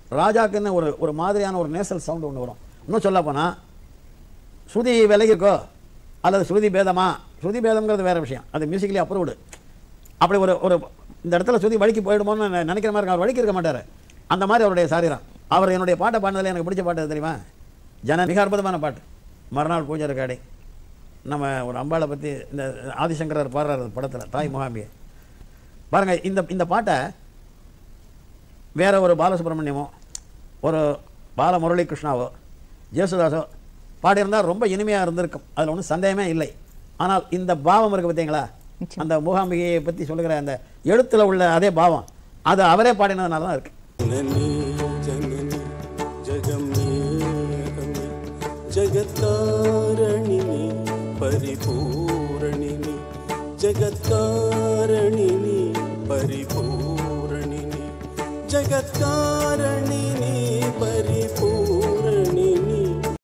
ராஜாக்குன்னு ஒரு ஒரு மாதிரியான ஒரு நேசல் சவுண்ட் ஒன்று வரும் இன்னும் சொல்ல போனால் ஸ்ருதி விலகி இருக்கோ அல்லது ஸ்ருதி பேதமா ஸ்ருதி பேதம்ங்கிறது வேற விஷயம் அது மியூசிக்கலி அப்ரூவ்டு அப்படி ஒரு ஒரு இந்த இடத்துல ஸ்ருதி வழிக்கு போயிடுமோன்னு நெ- நினைக்கிற மாதிரி இருக்கும். அவர் வழிக்கு இருக்க மாட்டார் அந்த மாதிரி அவருடைய சாரீரம் அவர் என்னுடைய பாட்டை பாடினதில் எனக்கு பிடிச்ச பாட்டு எது தெரியுமா ஜன மிக அற்புதமான பாட்டு மறுநாள் பூஜை இருக்காடி நம்ம ஒரு அம்பாளை பற்றி இந்த ஆதிசங்கரர் பாடுறாரு படத்தில் தாய் முகாம்பியை பாருங்க இந்த இந்த பாட்டை வேற ஒரு பாலசுப்ரமணியமோ ஒரு பால முரளி கிருஷ்ணாவோ ஜேசுதாஸோ பாடியிருந்தால் ரொம்ப இனிமையாக இருந்திருக்கும் அதில் ஒன்றும் சந்தேகமே இல்லை ஆனால் இந்த பாவம் இருக்கு பார்த்தீங்களா நிச்சயம். அந்த மூகாம்பிகையை பற்றி சொல்லுகிற அந்த எழுத்தில் உள்ள அதே பாவம் அது அவரே பாடினதுனால தான் இருக்கு जननी जननी जगमेकमे जगत्कारणिनि परिपूरणिनि जगत्कार